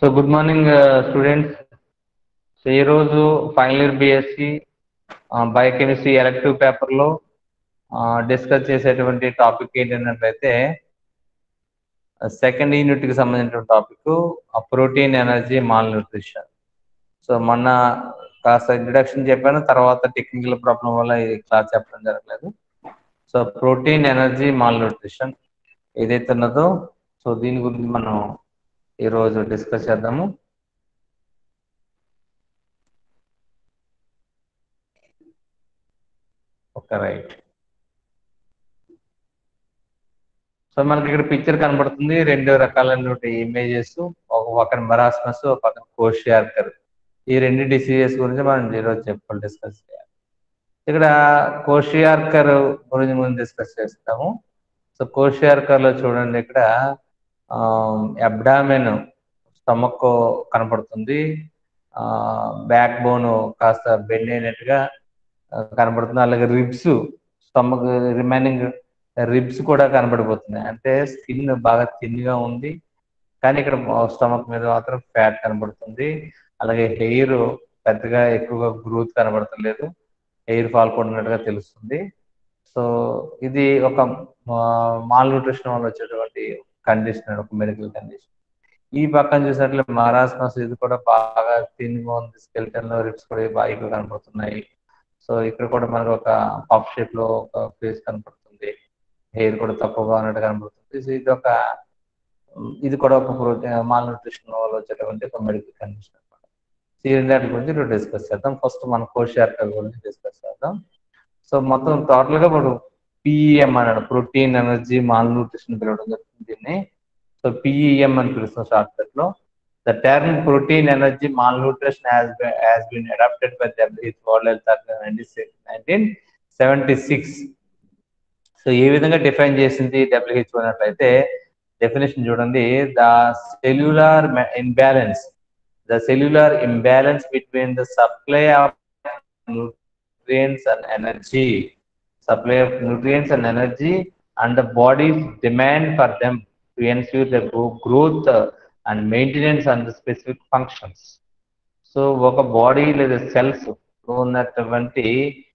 So good morning students so ఈరోజు final year BSc biochemistry elective పేపర్లో discuss చేసేటువంటి topic ఏంటంటే సెకండ్ యూనిట్కి సంబంధించిన topic protein energy malnutrition so మొన్న కాస్త ఇంట్రడక్షన్ చెప్పాను తర్వాత టెక్నికల్ ప్రాబ్లం వల్ల ఈ క్లాస్ చెప్పడం జరగలేదు so protein energy malnutrition ఏదైతే ఉన్నదో సో దీని గురించి మనం ఈరోజు డిస్కస్ చేద్దాము ఓకే రైట్ సో మనకి ఇక్కడ పిక్చర్ కనబడుతుంది రెండు రకాలైనటువంటి ఇమేజెస్ ఒక పక్కన మరాస్మస్ ఒక పక్కన కోషియార్కర్ ఈ రెండు డిసీజెస్ గురించి మనం ఈరోజు చెప్పాలి డిస్కస్ చేయాలి ఇక్కడ కోషియార్కర్ గురించి మనం డిస్కస్ చేస్తాము సో కోషియార్కర్ లో చూడండి ఇక్కడ అబ్డామెన్ స్టమక్ కనపడుతుంది బ్యాక్ బోన్ కాస్త బెండ్ అయినట్టుగా కనబడుతుంది అలాగే రిబ్స్ స్టమక్ రిమైనింగ్ రిబ్స్ కూడా కనబడిపోతున్నాయి అంటే స్కిన్ బాగా థిన్గా ఉంది కానీ ఇక్కడ స్టమక్ మీద మాత్రం ఫ్యాట్ కనబడుతుంది అలాగే హెయిర్ పెద్దగా ఎక్కువగా గ్రోత్ కనబడతలేదు హెయిర్ ఫాల్ కూడా ఉన్నట్టుగా తెలుస్తుంది సో ఇది ఒక మాల్ న్యూట్రిషన్ వల్ల వచ్చేటువంటి కండిషన్ ఒక మెడికల్ కండిషన్ ఈ పక్కన చూసినట్లయితే మహారాష్ట్ర ఇది కూడా బాగా థిన్గా ఉంది స్కెల్టన్ లో రిప్స్ కూడా బాగా ఎక్కువ కనబడుతున్నాయి సో ఇక్కడ కూడా మనకు ఒక పఫ్ షేప్ లో ఒక ఫేస్ కనపడుతుంది హెయిర్ కూడా తక్కువగా ఉన్నట్టు కనబడుతుంది సో ఇది ఒక ఇది కూడా ఒక ప్రోటీన్ మాల్ న్యూట్రిషన్ వల్ల వచ్చేటువంటి ఒక మెడికల్ కండిషన్ అనమాట ఈ రెండాటి గురించి ఇప్పుడు డిస్కస్ చేద్దాం ఫస్ట్ మన కోశార్కర్ గురించి డిస్కస్ చేద్దాం సో మొత్తం టోటల్ గా ఇప్పుడు పిఈఎం అన్నాడు ప్రోటీన్ ఎనర్జీ మాల్ న్యూట్రిషన్ పిలవడం జరుగుతుంది దీన్ని సో పిఈఎం అని పిలుస్తాం షార్ట్ కట్ లో the term protein energy malnutrition has been adopted by WH world health nineteen seventy six so ఏ విధంగా డిఫైన్ చేసింది డబ్ల్యూహెచ్ఓ అన్నట్లయితే డెఫినేషన్ చూడండి the cellular imbalance the cellular imbalance between the supply of nutrients and energy supply of nutrients and energy and the body's demand for them to ensure the growth and maintenance and the specific functions so ఒక body లేదా cells ఉన్నటువంటి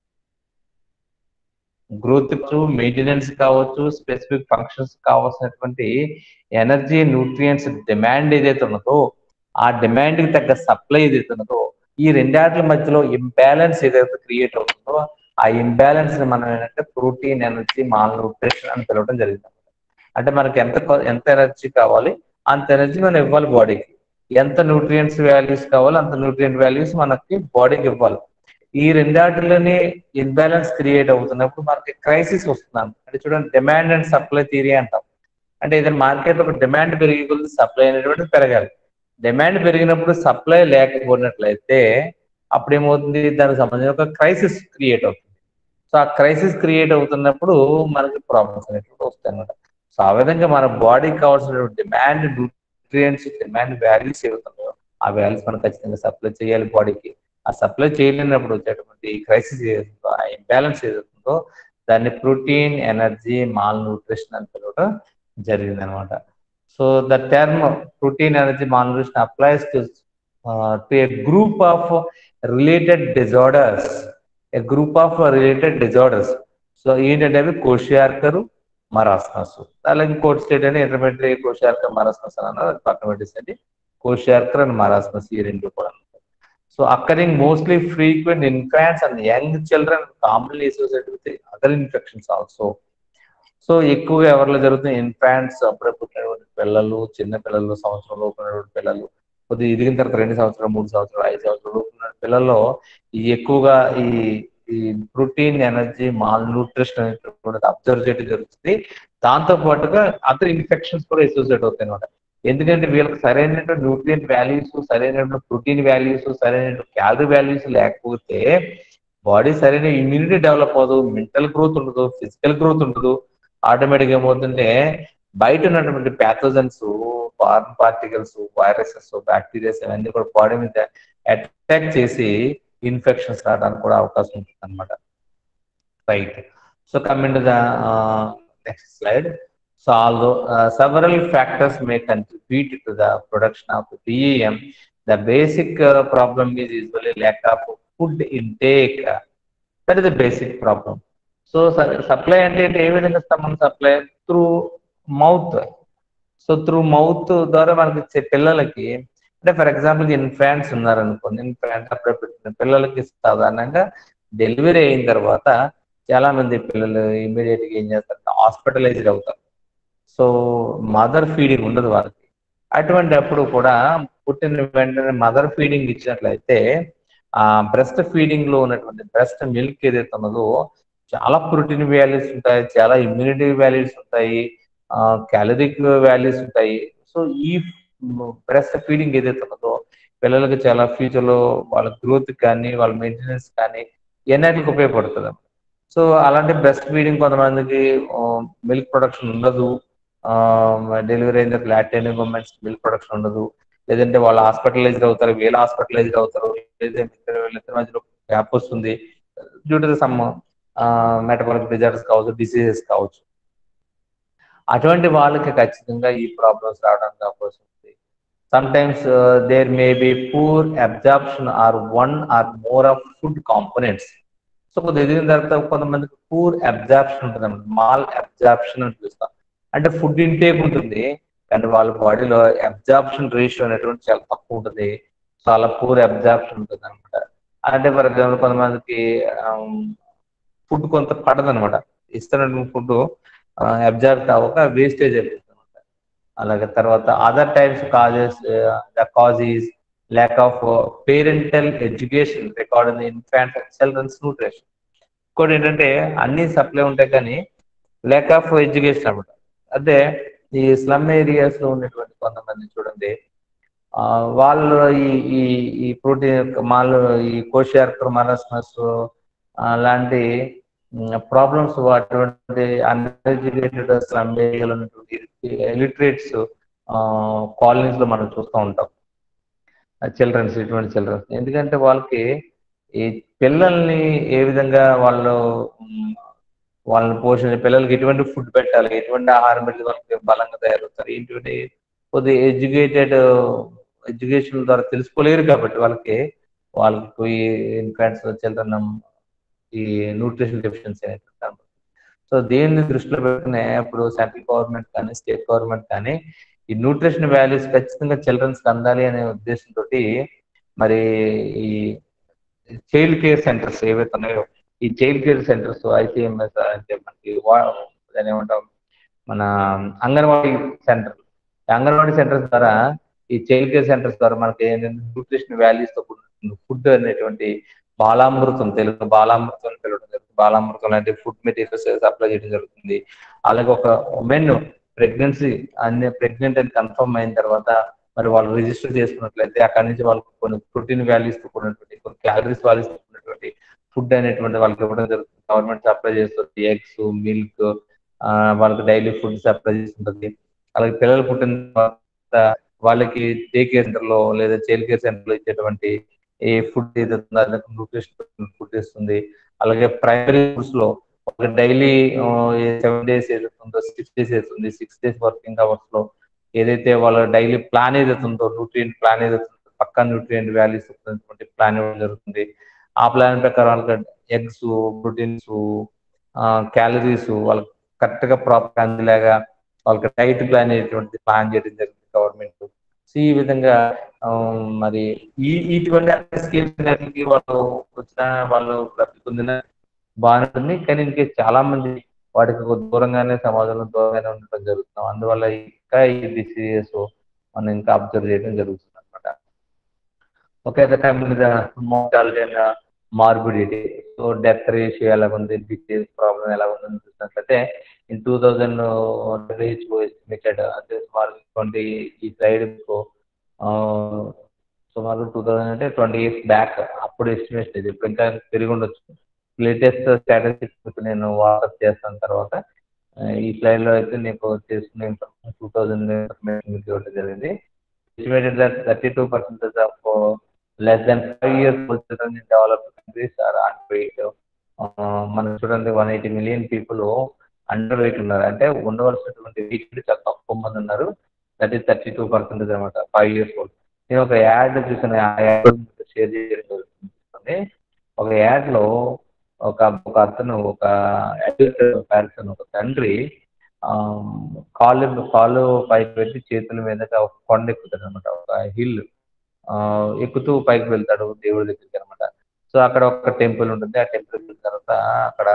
growth maintenance కావచ్చు specific functions కావాల్సినటువంటి energy nutrients demand ఏదైతే ఉన్నదో ఆ demand కి తగ్గ సప్లై ఏదైతే ఉన్నదో ఈ రెండాట్ల మధ్యలో ఇంబ్యాలెన్స్ ఏదైతే క్రియేట్ అవుతుందో ఆ ఇంబ్యాలెన్స్ ని మనం ఏంటంటే ప్రోటీన్ ఎనర్జీ మాల్ న్యూట్రిషన్ అని పిలవడం జరిగింది అంటే మనకి ఎంత ఎంత ఎనర్జీ కావాలి అంత ఎనర్జీ మనం ఇవ్వాలి బాడీకి ఎంత న్యూట్రియంట్స్ వాల్యూస్ కావాలో అంత న్యూట్రియంట్ వాల్యూస్ మనకి బాడీకి ఇవ్వాలి ఈ రెండాటిలోని ఇన్బ్యాలెన్స్ క్రియేట్ అవుతున్నప్పుడు మనకి క్రైసిస్ వస్తున్నాం అంటే చూడండి డిమాండ్ అండ్ సప్లై థియరీ అంటాం అంటే ఏదైనా మార్కెట్ ఒక డిమాండ్ పెరిగి కొద్ది సప్లై అనేటువంటిది పెరగాలి డిమాండ్ పెరిగినప్పుడు సప్లై లేకపోయినట్లయితే అప్పుడు ఏమవుతుంది దానికి సంబంధించిన ఒక క్రైసిస్ క్రియేట్ అవుతుంది సో ఆ క్రైసిస్ క్రియేట్ అవుతున్నప్పుడు మనకి ప్రాబ్లమ్స్ అనేటువంటి వస్తాయి అనమాట సో ఆ విధంగా మన బాడీకి కావాల్సిన డిమాండ్ న్యూట్రియంట్స్ డిమాండ్ వాల్యూస్ ఏవవుతున్నాయో ఆ వాల్యూస్ మనం ఖచ్చితంగా సప్లై చేయాలి బాడీకి ఆ సప్లై చేయలేనప్పుడు వచ్చేటువంటి క్రైసిస్ ఏదైతుందో ఆ ఇంబ్యాలెన్స్ ఏదైతుందో దాన్ని ప్రోటీన్ ఎనర్జీ మాల్ న్యూట్రిషన్ అని పిలవడం జరిగింది అనమాట so the term protein energy malnutrition applies to to a group of related disorders a group of related disorders so ఏంటంటే అవి కోషియార్కరు మరాస్మస్ అలాగే కోట్ స్టేట్ అని ఇంటర్మీడియట్ కోషియార్కర్ మరాస్మస్ అని అన్నారు పక్కన పెట్టేసండి కోషియార్కర్ అండ్ మరాస్మస్ ఈ రెండు కూడా so occurring mostly frequent infants and young children commonly associated with other infections also so ఎక్కువగా ఎవరిలో జరుగుతుంది ఇన్ఫాంట్స్ అప్పుడే పుట్టినటువంటి పిల్లలు చిన్న పిల్లలు సంవత్సరంలో ఉన్నటువంటి పిల్లలు కొద్దిగా ఎదిగిన తర్వాత రెండు సంవత్సరాలు మూడు సంవత్సరాలు ఐదు సంవత్సరాలు ఉన్న పిల్లల్లో ఈ ఎక్కువగా ఈ ఈ ప్రోటీన్ ఎనర్జీ మాల్ న్యూట్రిషన్ అనేటువంటి అబ్జర్వ్ చేయడం జరుగుతుంది దాంతో పాటుగా అదర్ ఇన్ఫెక్షన్స్ కూడా అసోసియేట్ అవుతాయి అనమాట ఎందుకంటే వీళ్ళకి సరైనటువంటి న్యూట్రియంట్ వాల్యూస్ సరైనటువంటి ప్రోటీన్ వాల్యూస్ సరైన క్యాలరీ వాల్యూస్ లేకపోతే బాడీ సరైన ఇమ్యూనిటీ డెవలప్ అవ్వదు మెంటల్ గ్రోత్ ఉండదు ఫిజికల్ గ్రోత్ ఉండదు ఆటోమేటిక్ ఏమవుతుంటే బయట ఉన్నటువంటి pathogens foreign particles viruses bacterias ఇవన్నీ కూడా బాడీ మీద అటాక్ చేసి ఇన్ఫెక్షన్స్ రావడానికి కూడా అవకాశం ఉంటుంది అనమాట right so coming to the next slide So although uh, several factors may contribute to the production of DEM, the basic uh, problem is usually lack of food intake. That is the basic problem. So supply అంటే ఏంటి? ఏ విధంగా ఇస్తాం మనం supply through mouth so through mouth ద్వారా మనకి ఇచ్చే పిల్లలకి అంటే ఫర్ ఎగ్జాంపుల్ ఇన్ఫాంట్స్ ఉన్నారనుకోండి ఇన్ఫాంట్ అప్పుడే పెట్టిన పిల్లలకి సాధారణంగా డెలివరీ అయిన తర్వాత చాలా మంది పిల్లలు ఇమీడియట్ గా ఏం చేస్తారు హాస్పిటలైజ్డ్ అవుతారు సో మదర్ ఫీడింగ్ ఉండదు వాళ్ళకి అటువంటి అప్పుడు కూడా పుట్టిన వెంటనే మదర్ ఫీడింగ్ ఇచ్చినట్లయితే ఆ బ్రెస్ట్ ఫీడింగ్ లో ఉన్నటువంటి బ్రెస్ట్ మిల్క్ ఏదైతే ఉన్నదో చాలా ప్రోటీన్ వాల్యూస్ ఉంటాయి చాలా ఇమ్యూనిటీ వాల్యూస్ ఉంటాయి క్యాలరిక్ వాల్యూస్ ఉంటాయి సో ఈ బ్రెస్ట్ ఫీడింగ్ ఏదైతే ఉన్నదో పిల్లలకి చాలా ఫ్యూచర్ లో వాళ్ళ గ్రోత్ కానీ వాళ్ళ మెయింటెనెన్స్ కానీ ఎన్నటికి ఉపయోగపడుతుంది సో అలాంటి బ్రెస్ట్ ఫీడింగ్ కొంతమందికి మిల్క్ ప్రొడక్షన్ ఉండదు డెలివరీ అయిన లాక్టైన్ ఉమెన్స్ మిల్క్ ప్రొడక్షన్ ఉండదు లేదంటే వాళ్ళు హాస్పిటలైజ్డ్ అవుతారు వీళ్ళు హాస్పిటలైజ్డ్ అవుతారు లేదంటే వీళ్ళిద్దరి మధ్యలో గ్యాప్ వస్తుంది due to some metabolic disorders కావచ్చు డిసీజెస్ కావచ్చు అటువంటి వాళ్ళకి ఖచ్చితంగా ఈ ప్రాబ్లమ్స్ రావడానికి అవకాశం ఉంది sometimes there may be poor absorption or one or more of food components so కొద్ది ఎదిగిన తర్వాత కొంతమందికి పూర్ అబ్జార్ప్షన్ ఉంటుంది అన్నమాట మాల్ అబ్జార్ప్షన్ అని పిలుస్తాం అంటే ఫుడ్ ఇంటేక్ ఉంటుంది కానీ వాళ్ళ బాడీలో అబ్జార్ప్షన్ రేషియో అనేటువంటి చాలా తక్కువ ఉంటుంది చాలా పూర్ అబ్జార్ప్షన్ ఉంటుంది అనమాట అంటే ఫర్ ఎగ్జాంపుల్ కొంతమందికి ఫుడ్ కొంత పడదు అనమాట ఇస్తున్న ఫుడ్ అబ్జర్వ్ కావక వేస్టేజ్ అయిపోతుంది అనమాట అలాగే తర్వాత other types causes the cause is lack of parental education record in infant childrens nutrition ఇంకోటి ఏంటంటే అన్ని సప్లై ఉంటాయి కానీ ల్యాక్ ఆఫ్ ఎడ్యుకేషన్ అనమాట అదే ఈ స్లమ్ ఏరియాస్ లో ఉన్నటువంటి కొంతమంది చూడండి వాళ్ళు ఈ ఈ ఈ ప్రోటీన్ మాలు ఈ కోశార్కర్ మరస్మస్ లాంటి ప్రాబ్లమ్స్ అటువంటి అన్ఎడ్యుకేటెడ్ స్లమ్ ఏరియాలో ఉన్నటువంటి ఎలిటరేట్స్ కాలనీస్ లో మనం చూస్తూ ఉంటాం చిల్డ్రన్స్ ఇటువంటి చిల్డ్రన్స్ ఎందుకంటే వాళ్ళకి ఈ పిల్లల్ని ఏ విధంగా వాళ్ళు వాళ్ళని పోషణ పిల్లలకి ఎటువంటి ఫుడ్ పెట్టాలి ఎటువంటి ఆహారం పెట్టి వాళ్ళకి బలంగా తయారవుతారు ఇటువంటి కొద్ది ఎడ్యుకేటెడ్ ఎడ్యుకేషన్ ద్వారా తెలుసుకోలేరు కాబట్టి వాళ్ళకి వాళ్ళకి ఇన్ఫాంట్స్ చిల్డ్రన్ ఈ న్యూట్రిషన్ డెఫిషియన్సీ అనేది సో దీన్ని దృష్టిలో పెట్టుకునే ఇప్పుడు సెంట్రల్ గవర్నమెంట్ కానీ స్టేట్ గవర్నమెంట్ కానీ ఈ న్యూట్రిషన్ వాల్యూస్ ఖచ్చితంగా చిల్డ్రన్స్ అందాలి అనే ఉద్దేశంతో మరి ఈ చైల్డ్ కేర్ సెంటర్స్ ఏవైతే ఉన్నాయో ఈ చైల్డ్ కేర్ సెంటర్స్ ఐసీఎంఎస్ అంటే మనకి దాని ఏమంటాం మన అంగన్వాడీ సెంటర్ అంగన్వాడీ సెంటర్స్ ద్వారా ఈ చైల్డ్ కేర్ సెంటర్స్ ద్వారా మనకి న్యూట్రిషన్ వాల్యూస్ తో ఫుడ్ అనేటువంటి బాలామృతం తెలుగు బాలామృతం పిలవడం జరుగుతుంది బాలామృతం లాంటి ఫుడ్ మెటీరియల్స్ సప్లై చేయడం జరుగుతుంది అలాగే ఒక ఉమెన్ ప్రెగ్నెన్సీ అన్ని ప్రెగ్నెంట్ అని కన్ఫర్మ్ అయిన తర్వాత మరి వాళ్ళు రిజిస్టర్ చేసుకున్నట్లయితే అక్కడి నుంచి వాళ్ళకి కొన్ని ప్రోటీన్ వాల్యూస్ కూడినటువంటి కొన్ని క్యాలరీస్ వాల్యూస్ కూడినటువంటి ఫుడ్ అనేటువంటి వాళ్ళకి ఇవ్వడం జరుగుతుంది గవర్నమెంట్ సప్లై చేస్తుంది ఎగ్స్ మిల్క్ వాళ్ళకి డైలీ ఫుడ్ సప్లై చేస్తుంటుంది అలాగే పిల్లలు పుట్టిన తర్వాత వాళ్ళకి డే కేర్ సెంటర్ లో లేదా చైల్డ్ కేర్ సెంటర్ లో ఇచ్చేటువంటి ఏ ఫుడ్ ఏదైతుందో న్యూట్రిషన్ ఫుడ్ ఇస్తుంది అలాగే ప్రైమరీ ఫుడ్స్ లో ఒక డైలీ సెవెన్ డేస్ ఏదైతుందో సిక్స్ డేస్ అవుతుంది సిక్స్ డేస్ వర్కింగ్ అవర్స్ లో ఏదైతే వాళ్ళ డైలీ ప్లాన్ ఏదైతుందో న్యూట్రియంట్ ప్లాన్ ఏదైతుందో పక్కా న్యూట్రియంట్ వాల్యూస్ ప్లాన్ ఇవ్వడం జరుగుతుంది ఆ ప్లాన్ ప్రకారం వాళ్ళకి ఎగ్స్ ప్రోటీన్స్ క్యాలరీస్ వాళ్ళకి కరెక్ట్ గా ప్రాపర్ అందేలాగా వాళ్ళకి డైట్ ప్లాన్ అనేటువంటి ప్లాన్ చేయడం జరుగుతుంది గవర్నమెంట్ సో ఈ విధంగా మరి ఈ ఇటువంటి స్కీమ్స్ వాళ్ళు వచ్చిన వాళ్ళు లబ్ధి పొందిన బాగుంటుంది కానీ ఇంకే చాలా మంది వాటికి దూరంగానే సమాజంలో దూరంగానే ఉండటం జరుగుతుంది అందువల్ల ఇంకా ఈ డిసీజెస్ మనం ఇంకా అబ్జర్వ్ చేయడం జరుగుతుంది అనమాట okay at time mortality and morbidity so death ratio ఎలా ఉంది డిసీజ్ ప్రాబ్లం ఎలా ఉందని చూసినట్లయితే in two thousand HO estimated అంటే సుమారు ట్వంటీ ఈ సైడ్ సుమారు టూ థౌజండ్ అంటే ట్వంటీ ఇయర్స్ బ్యాక్ అప్పుడు ఎస్టిమేషన్ ఇది ఇప్పుడు ఇంకా పెరిగి ఉండొచ్చు లేటెస్ట్ స్టాటిస్టిక్స్ నేను వాట్సాప్ చేస్తాను తర్వాత ఈ స్లైడ్ లో అయితే నీకు చేసుకునే ఇన్ఫర్మేషన్ టూ థౌజండ్ ఇన్ఫర్మేషన్ మీకు ఇవ్వడం జరిగింది estimated that thirty two percentage of less than five years children in developed countries are underweight మనం చూడండి one eighty million people under weight ఉన్నారు అంటే ఉండవలసినటువంటి వెయిట్ చాలా తక్కువ మంది ఉన్నారు that is thirty two percentage అనమాట ఫైవ్ ఇయర్స్ ఓల్డ్ నేను ఒక యాడ్ చూసాను ఆ యాడ్ షేర్ చేయడం జరుగుతుంది ఒక యాడ్ లో ఒక ఒక అతను ఒక పర్సన్ ఒక తండ్రి కాళ్ళు కాళ్ళు పైకి పెట్టి చేతుల మీదగా ఒక కొండ ఎక్కుతాడు అనమాట ఒక హిల్ ఎక్కుతూ పైకి వెళ్తాడు దేవుడి దగ్గరికి అనమాట సో అక్కడ ఒక టెంపుల్ ఉంటుంది ఆ టెంపుల్ వెళ్ళిన తర్వాత అక్కడ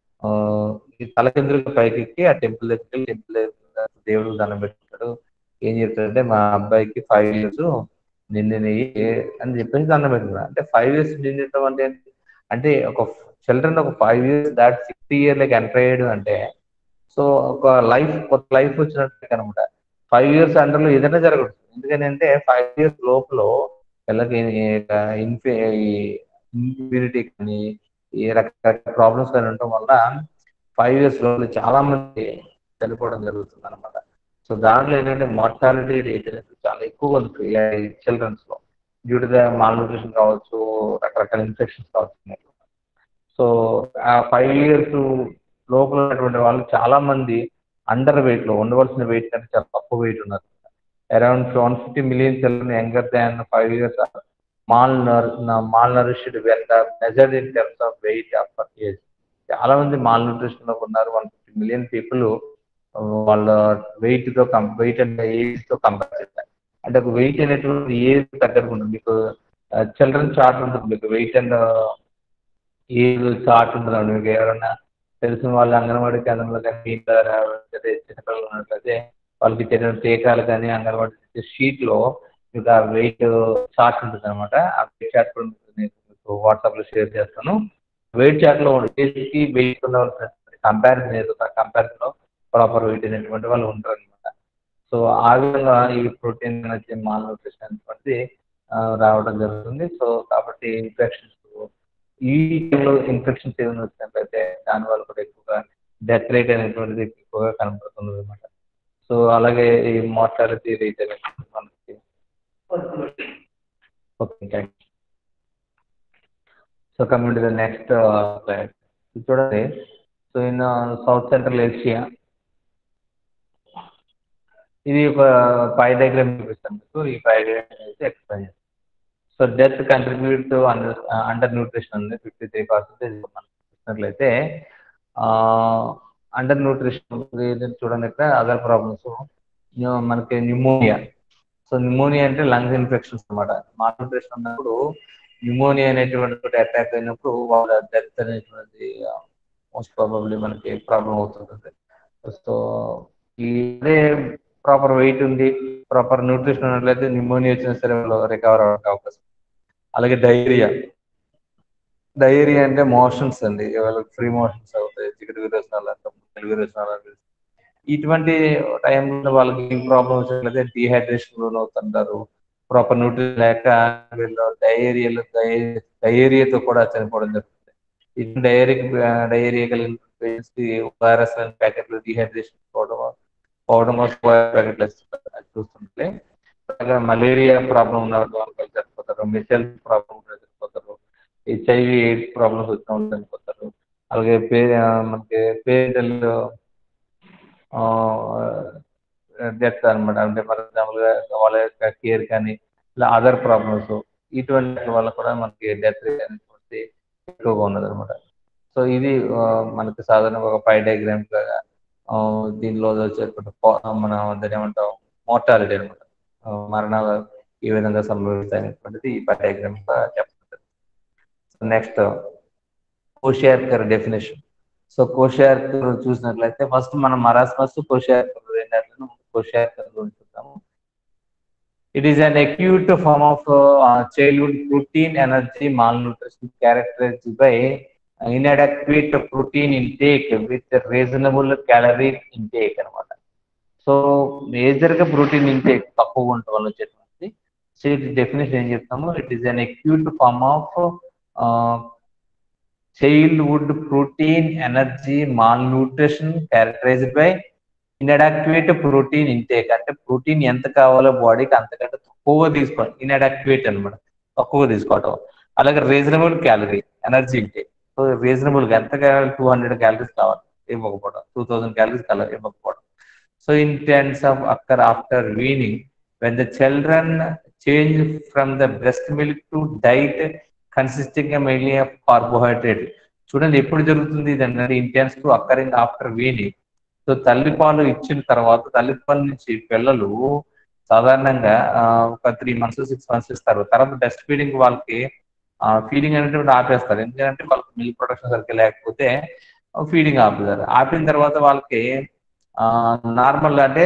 తలకిందులుగా పైకి ఎక్కి ఆ టెంపుల్ దగ్గరికి టెంపుల్ దగ్గర దేవుడికి దండం పెట్టుకుంటాడు ఏం చెప్తాడంటే మా అబ్బాయికి ఫైవ్ ఇయర్స్ నిండినవి అని చెప్పేసి దండం పెట్టుకున్నాడు అంటే ఫైవ్ ఇయర్స్ నిండటం అంటే అంటే ఒక చిల్డ్రన్ ఒక five years that sixty year like enter అయ్యాడు అంటే సో ఒక లైఫ్ కొత్త లైఫ్ వచ్చినట్టు అనమాట ఫైవ్ ఇయర్స్ అండర్లో ఏదైనా జరగదు ఎందుకని అంటే ఫైవ్ ఇయర్స్ లోపల పిల్లకి ఇన్ఫి ఇమ్యూనిటీ కానీ ఏ రకరకాల ప్రాబ్లమ్స్ కానీ ఉండటం వల్ల ఫైవ్ ఇయర్స్ లోపల చాలా మంది చనిపోవడం జరుగుతుంది అనమాట సో దాంట్లో ఏంటంటే మార్టాలిటీ రేట్ అనేది చాలా ఎక్కువగా ఉంది చిల్డ్రన్స్ లో due to the malnutrition కావచ్చు రకరకాల ఇన్ఫెక్షన్స్ కావచ్చు సో ఆ ఫైవ్ ఇయర్స్ లోపల ఉన్నటువంటి వాళ్ళు చాలా మంది అండర్ వెయిట్ లో ఉండవలసిన వెయిట్ కంటే చాలా తక్కువ వెయిట్ ఉన్నారు around one fifty million children younger than five years mal malnourished when measured in terms of weight of age చాలా మంది మాల్ న్యూట్రిషన్ లో ఉన్నారు వన్ ఫిఫ్టీ మిలియన్ పీపుల్ వాళ్ళ వెయిట్ తో వెయిట్ అండ్ ఏజ్ తో compare చేస్తారు అంటే ఒక వెయిట్ అనేటువంటి ఏజ్ తగ్గట్టు ఉంటుంది మీకు చిల్డ్రన్ చార్ట్ ఉంటుంది మీకు వెయిట్ అండ్ ఏజ్ చార్ట్ ఉంటుంది మీకు ఎవరైనా తెలిసిన వాళ్ళు అంగన్వాడీ కేంద్రంలో కానీ మీ చిన్నపిల్లలు ఉన్నట్లయితే వాళ్ళకి తెలిసిన టీకాలు కానీ అంగన్వాడీ షీట్ లో మీకు ఆ వెయిట్ చార్ట్ ఉంటుంది అనమాట ఆ వెయిట్ చార్ట్ కూడా మీకు వాట్సాప్ లో షేర్ చేస్తాను వెయిట్ చార్ట్ లో కి వెయిట్ ఉన్న కంపారిజన్ ఏదో కంపారిజన్ లో ప్రాపర్ వెయిట్ అనేటువంటి వాళ్ళు ఉంటారు అనమాట సో ఆ విధంగా ఈ ప్రోటీన్ ఎనర్జీ మాల్ న్యూట్రిషన్ అనేటువంటిది రావడం జరుగుతుంది సో కాబట్టి ఇన్ఫెక్షన్స్ ఈ టైంలో ఇన్ఫెక్షన్స్ ఏమైనా వచ్చినట్లయితే దానివల్ల కూడా ఎక్కువగా డెత్ రేట్ అనేటువంటిది ఎక్కువగా కనబడుతుంది అనమాట సో అలాగే ఈ మార్టాలిటీ రేట్ అనేది మనకి okay thank so coming to the next slide చూడండి so in South Central Asia ఇది ఒక పై డయాగ్రామ్ చూపిస్తాను మీకు ఈ పై డయాగ్రామ్ అయితే ఎక్స్ప్లెయిన్ చేస్తాను so death contribute to under under nutrition ఉంది ఫిఫ్టీ త్రీ పర్సెంటేజ్ మనం చూసినట్లయితే అండర్ న్యూట్రిషన్ చూడండి ఇక్కడ అదర్ ప్రాబ్లమ్స్ మనకి న్యూమోనియా సో న్యూమోనియా అంటే లంగ్స్ ఇన్ఫెక్షన్స్ అనమాట మాల్ న్యూట్రిషన్ ఉన్నప్పుడు న్యూమోనియా అనేటువంటి అటాక్ అయినప్పుడు వాళ్ళ డెత్ అనేటువంటిది మోస్ట్ ప్రాబబ్లీ మనకి ప్రాబ్లం అవుతుంటుంది సో ఈ అదే ప్రాపర్ వెయిట్ ఉంది ప్రాపర్ న్యూట్రిషన్ ఉన్నట్లయితే న్యూమోనియా వచ్చినా సరే వాళ్ళు రికవర్ అవ్వడానికి అవకాశం అలాగే డైరియా డైరియా అంటే మోషన్స్ అండి వాళ్ళకి ఫ్రీ మోషన్స్ అవుతాయి చికెన్ విరోచనాలు అంటాం తెలుగు విరోచనాలు ఇటువంటి టైంలో వాళ్ళకి ప్రాబ్లం వచ్చినట్లయితే డిహైడ్రేషన్ లోన్ అవుతుంటారు ప్రాపర్ న్యూట్రిషన్ లేక వీళ్ళు డయేరియాలు డయేరియాతో కూడా చనిపోవడం జరుగుతుంది ఇది డయేరియా డయేరియా కలిగిన పేషెంట్స్ కి వైరస్ ప్యాకెట్లు డిహైడ్రేషన్ పోవడం పోవడం కోసం ప్యాకెట్లు చూస్తుంటే అలాగే మలేరియా ప్రాబ్లం ఉన్న వాళ్ళు చనిపోతారు మిసైల్ ప్రాబ్లం చనిపోతారు హెచ్ఐవి ఎయిడ్స్ ప్రాబ్లమ్స్ వచ్చిన వాళ్ళు చనిపోతారు అలాగే పే మనకి పేరెంటల్ డెత్ అనమాట అంటే ఫర్ ఎగ్జాంపుల్గా వాళ్ళ యొక్క కేర్ కానీ ఇలా అదర్ ప్రాబ్లమ్స్ ఇటువంటి వల్ల కూడా మనకి డెత్ రేట్ అనేటువంటి ఎక్కువగా ఉన్నది అనమాట సో ఇది మనకి సాధారణంగా ఒక పై డయాగ్రామ్ లాగా దీనిలో వచ్చేటువంటి మన దాన్ని ఏమంటాం మోర్టాలిటీ అనమాట మరణాలు ఈ విధంగా సంభవిస్తాయి అనేటువంటిది ఈ పై డయాగ్రామ్ చెప్తుంది next kwashiorkor definition so kwashiorkor చూసినట్లయితే ఫస్ట్ మనం మరాస్మస్ కోషియార్కర్ రెండాలను కోషియార్కర్ గురించి చూద్దాము it is an acute form of childhood protein energy malnutrition characterised by inadequate protein intake with reasonable calorie intake అనమాట so major గా protein intake తక్కువ ఉండటం వల్ల వచ్చేటువంటి సో ఇది డెఫినేషన్ ఏం చెప్తాము it is an acute form of childhood protein energy malnutrition characterised by ఇన్అడాక్వేట్ protein intake అంటే ప్రోటీన్ ఎంత కావాలో బాడీకి అంతకంటే తక్కువ తీసుకోవాలి ఇన్అడాక్వేట్ అనమాట తక్కువ తీసుకోవటం అలాగే reasonable calorie energy intake so reasonable గా ఎంత కావాలి టూ హండ్రెడ్ క్యాలరీస్ కావాలి ఇవ్వకపోవడం టూ థౌసండ్ క్యాలరీస్ కల ఇవ్వకపోవడం so intense of occur after weaning when the children change from the breast milk to diet consisting mainly of carbohydrate చూడండి ఎప్పుడు జరుగుతుంది ఇది అంటే intense to occurring after weaning so తల్లిపాలు ఇచ్చిన తర్వాత తల్లిపాల నుంచి పిల్లలు సాధారణంగా ఒక త్రీ మంత్స్ సిక్స్ మంత్స్ ఇస్తారు తర్వాత బెస్ట్ ఫీడింగ్ వాళ్ళకి ఫీడింగ్ అనేటువంటి ఆపేస్తారు ఎందుకంటే వాళ్ళకి మిల్క్ ప్రొడక్షన్ సరిగ్గా లేకపోతే ఫీడింగ్ ఆపుతారు ఆపిన తర్వాత వాళ్ళకి నార్మల్ అంటే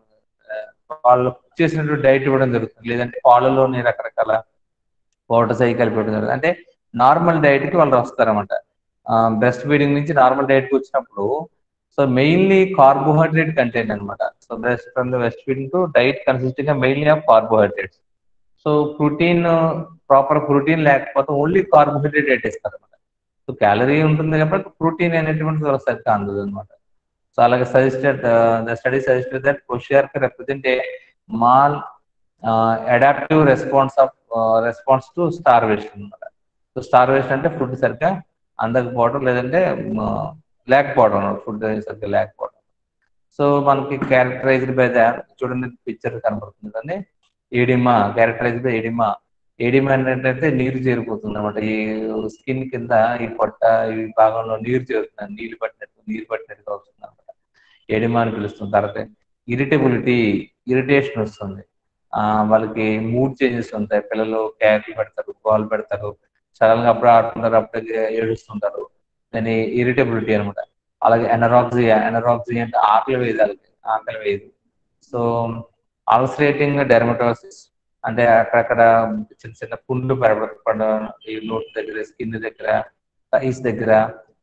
వాళ్ళు చేసినటువంటి డైట్ ఇవ్వడం జరుగుతుంది లేదంటే పాలలోని రకరకాల పౌడర్స్ అవి కలిపి ఇవ్వడం జరుగుతుంది అంటే నార్మల్ డైట్ కి వాళ్ళు వస్తారన్నమాట బ్రెస్ట్ ఫీడింగ్ నుంచి నార్మల్ డైట్ కి వచ్చినప్పుడు సో మెయిన్లీ కార్బోహైడ్రేట్ కంటెంట్ అనమాట so breast from the west feeding to diet consisting mainly of carbohydrates so protein proper protein లేకపోతే ఓన్లీ కార్బోహైడ్రేట్ డైట్ ఇస్తారు అనమాట సో క్యాలరీ ఉంటుంది కాబట్టి ప్రోటీన్ అనేటువంటి సరిగ్గా అందదు అనమాట సో అలాగే suggested the study suggested that kwashiorkor represent a maladaptive response of response to starvation అనమాట సో స్టార్వేషన్ అంటే ఫుడ్ సరిగ్గా అందకపోవడం లేదంటే లేకపోవడం ఫుడ్ సరిగ్గా లేకపోవడం సో మనకి క్యారెక్టరైజ్డ్ బై ద చూడండి పిక్చర్ కనబడుతుంది కానీ ఏడిమా క్యారెక్టరైజ్డ్ బై ఏడిమా ఏడిమా ఏంటంటే నీరు చేరిపోతుంది అనమాట ఈ స్కిన్ కింద ఈ పొట్ట ఈ భాగంలో నీరు చేరుతుంది నీళ్ళు పట్టినట్టు నీరు పట్టినట్టుగా వస్తుంది అనమాట ఏడిమా అని పిలుస్తుంది తర్వాత ఇరిటబిలిటీ ఇరిటేషన్ వస్తుంది ఆ వాళ్ళకి మూడ్ చేంజెస్ ఉంటాయి పిల్లలు క్యారీ పెడతారు బాల్ పెడతారు సడన్ గా అప్పుడు ఆడుతుంటారు అప్పుడు ఏడుస్తుంటారు దాని ఇరిటబిలిటీ అనమాట అలాగే ఎనరాక్సియా ఎనరాక్సియా అంటే ఆకలి వేయదు ఆకలి వేయదు సో అల్సరేటింగ్ డెర్మటోసిస్ అంటే అక్కడక్కడ చిన్న చిన్న పుండ్లు పడడం ఈ నోట్ దగ్గర స్కిన్ దగ్గర ఐస్ దగ్గర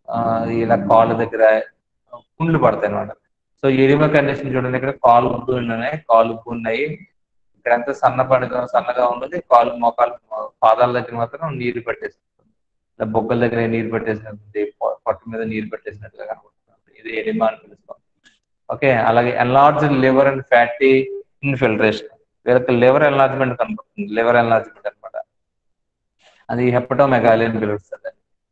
ఇలా కాళ్ళ దగ్గర పుండ్లు పడతాయి అనమాట సో ఎడిమ కండిషన్ చూడండి ఇక్కడ కాలు ఉబ్బు ఉన్నాయి కాలు ఉబ్బు ఉన్నాయి ఇక్కడంతా సన్నపడిగా సన్నగా ఉన్నది కాలు మోకాలు పాదాల దగ్గర మాత్రం నీరు పెట్టేస్తుంది బొగ్గల దగ్గర నీరు పెట్టేసినట్టు పట్టు మీద నీరు పెట్టేసినట్టుగా కనబడుతుంది ఇది ఎడిమా అని పిలుస్తాం ఓకే అలాగే enlarge liver and fatty infiltration వీళ్ళకి లివర్ ఎన్లార్జ్మెంట్ కనబడుతుంది లివర్ ఎన్లార్జ్మెంట్ అనమాట అది హెపటోమెగాలి అని పిలుస్తుంది